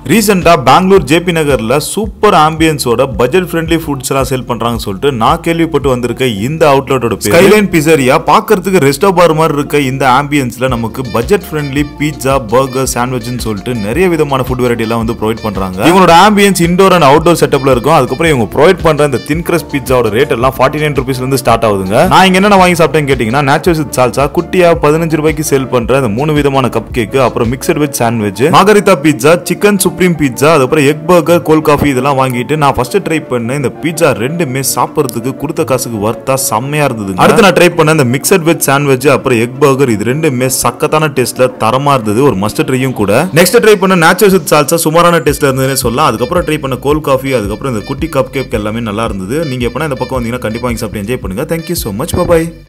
ரீசெண்டா பெங்களூர் ஜேபி நகர்ல சூப்பர் ஆம்பியன்ஸோட பட்ஜெட் ஃப்ரெண்ட்லி ஃபுட்ஸ் எல்லாம் சேல் பண்றாங்கன்னு சொல்லிட்டு நான் கேள்விப்பட்டு வந்திருக்க இந்த அவுட்லெட்டோட பேர் ஸ்கைலைன் பிசரியா பாக்குறதுக்கு ரெஸ்டோ பார் மாதிரி இருக்க இந்த ஆம்பியன்ஸ்ல நமக்கு பட்ஜெட் ஃப்ரெண்ட்லி பீட்சா பர்கர் சாண்ட்விச்னு சொல்லிட்டு நிறைய விதமான ஃபுட் வெரைட்டி எல்லாம் வந்து ப்ரொவைட் பண்றாங்க இவங்களோட ஆம்பியன்ஸ் இண்டோர் அண்ட் அவுட்டோர் செட்டப்ல இருக்கும் அதுக்கப்புறம் இவங்க ப்ரொவைட் பண்ற இந்த தின் கிரஸ் பீட்சாவோட ரேட் எல்லாம் ஃபார்ட்டி நைன் ருபீஸ்ல இருந்து ஸ்டார்ட் ஆகுதுங்க நான் இங்க என்ன வாங்கி சாப்பிட்டேன்னு கேட்டீங்கன்னா நேச்சுரல் வித் சால்சா குட்டியா பதினஞ்சு ரூபாய்க்கு சேல் பண்ற இந்த மூணு விதமான கப் கேக் அப்புறம் mixed with sandwich margherita pizza chicken supreme pizza அதுக்கப்புறம் எக் பர்கர் கோல் காஃபி இதெல்லாம் வாங்கிட்டு நான் ஃபர்ஸ்ட் ட்ரை பண்ணேன் இந்த பீட்சா ரெண்டுமே சாப்பிடுறதுக்கு கொடுத்த காசுக்கு வர்த்தா செம்மையா இருந்தது அடுத்து நான் ட்ரை பண்ண இந்த மிக்சட் வெஜ் சாண்ட்விச் அப்புறம் எக் பர்கர் இது ரெண்டுமே சக்கத்தான டேஸ்ட்ல தரமா இருந்தது ஒரு மஸ்ட் ட்ரையும் கூட நெக்ஸ்ட் ட்ரை பண்ண நேச்சுரல் வித் சால்சா சுமாரான டேஸ்ட்ல இருந்ததுன்னு சொல்லலாம் அதுக்கப்புறம் ட்ரை பண்ண கோல் காஃபி அதுக்கப்புறம் இந்த குட்டி கப் கேக் எல்லாமே நல்லா இருந்தது நீங்க எப்பனா இந்த பக்கம் வந்தீங்கன்னா கண்டிப்பா வாங்கி சாப்பிட்டு என்ஜாய் பண்ணுங்க தேங்க்யூ so மச் பாய்